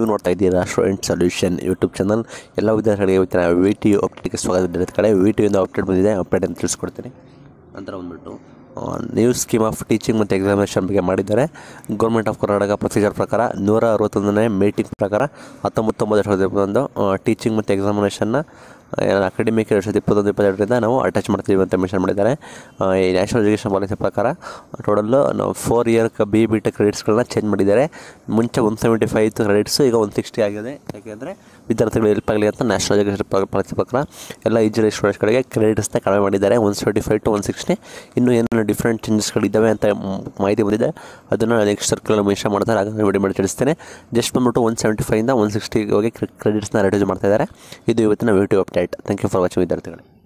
ನೀವು ನೋಡ್ತಾ ಇದ್ದೀರಾ ಸ್ಟೂಡೆಂಟ್ ಸೊಲ್ಯೂಷನ್ ಯೂಟ್ಯೂಬ್ ಚಾನಲ್ ಎಲ್ಲ ವಿದ್ಯಾರ್ಥಿಗಳಿಗೆ ಇವತ್ತಿನ ವಿ ಟಿ ಯು ಅಪ್ಡೇಟ್ಗೆ ಸ್ವಾಗತ ವಿದ್ಯಾರ್ಥಿ ಕಡೆ ವಿ ಟಿ ಯಿಂದ ಅಪ್ಡೇಟ್ ಬಂದಿದೆ ಅಪ್ಡೇಟ್ ಅಂತ ತಿಳಿಸ್ಕೊಡ್ತೀನಿ ನಂತರ ಬಂದ್ಬಿಟ್ಟು ನ್ಯೂ ಸ್ಕೀಮ್ ಆಫ್ ಟೀಚಿಂಗ್ ಮತ್ತು ಎಕ್ಸಾಮಿನೇಷನ್ ಬಗ್ಗೆ ಮಾಡಿದ್ದಾರೆ ಗೌರ್ಮೆಂಟ್ ಆಫ್ ಕರ್ನಾಟಕ ಪ್ರೊಸೀಜರ್ ಪ್ರಕಾರ ನೂರ ಅರವತ್ತೊಂದನೇ ಮೀಟಿಂಗ್ ಪ್ರಕಾರ ಹತ್ತೊಂಬತ್ತೊಂಬತ್ತು ಎರಡು ಸಾವಿರದ ಇಪ್ಪತ್ತೊಂದು ಟೀಚಿಂಗ್ ಮತ್ತು ಎಕ್ಸಾಮಿನೇಷನ್ನ ಅಕಾಡೆಮಿಕ್ ಎರಡು ಸಾವಿರದ ಇಪ್ಪತ್ತೊಂದು ಇಪ್ಪತ್ತೆರಡರಿಂದ ನಾವು ಅಟ್ಯಾಚ್ ಮಾಡ್ತೀವಿ ಅಂತ ಮೆನ್ಷನ್ ಮಾಡಿದ್ದಾರೆ ಆ, ಈ ನ್ಯಾಷನಲ್ ಎಜುಕೇಷನ್ ಪಾಲಿಸಿ ಪ್ರಕಾರ ಟೋಟಲ್ಲು ನಾವು four year B B tech ಕ್ರೆಡಿಟ್ಸ್ಗಳನ್ನ ಚೇಂಜ್ ಮಾಡಿದ್ದಾರೆ ಮುಂಚೆ ಒನ್ ಸೆವೆಂಟಿ ಫೈವ್ ಇತ್ತು ಕ್ರೆಡಿಟ್ಸು ಈಗ ಒನ್ ಸಿಕ್ಸ್ಟಿ ಆಗಿದೆ ಯಾಕೆಂದರೆ ವಿದ್ಯಾರ್ಥಿಗಳು ಹೆಲ್ಪ್ ಆಗಲಿ ಅಂತ ನ್ಯಾಷನಲ್ ಎಜುಕೇಷನ್ ಪಾಲಿಸಿ ಪ್ರಕಾರ ಎಲ್ಲ ಇಂಜಿನಿಯರಿಂಗ್ ಸ್ಟೂಡೆಂಟ್ಸ್ಗಳಿಗೆ ಕ್ರೆಡಿಟ್ಸ್ನ ಕಡಿಮೆ ಮಾಡಿದ್ದಾರೆ one seventy five to one sixty ಇನ್ನೂ ಏನೇನು ಡಿಫ್ರೆಂಟ್ ಚೇಂಜಸ್ಗಳಿದ್ದಾವೆ ಅಂತ ಮ್- ಮಾಹಿತಿ ಬಂದಿದೆ ಅದನ್ನು ನೆಕ್ಸ್ಟ್ ಸರ್ಕಲ್ ಮೆನ್ಷನ್ ಮಾಡ್ತಾರೆ ಹಾಗಾಗಿ ವಿಡಿಯೋ ಮಾಡಿ ತಿಳಿಸ್ತೇನೆ ಜಸ್ಟ್ ಬಂದ್ಬಿಟ್ಟು ಒನ್ ಸೆವೆಂಟಿ ಫೈವಿಂದ ಒನ್ ಸಿಕ್ಸ್ಟಿಗೆ ಹೋಗಿ ಕ್ರೆಡಿಟ್ಸ್ನ ರೆಡ್ಯೂಸ್ ಮಾಡ್ತಾ ಇದ್ದಾರೆ ಇದು ಇವತ್ತಿನ video update thank you for watching ವಿದ್ಯಾರ್ಥಿಗಳು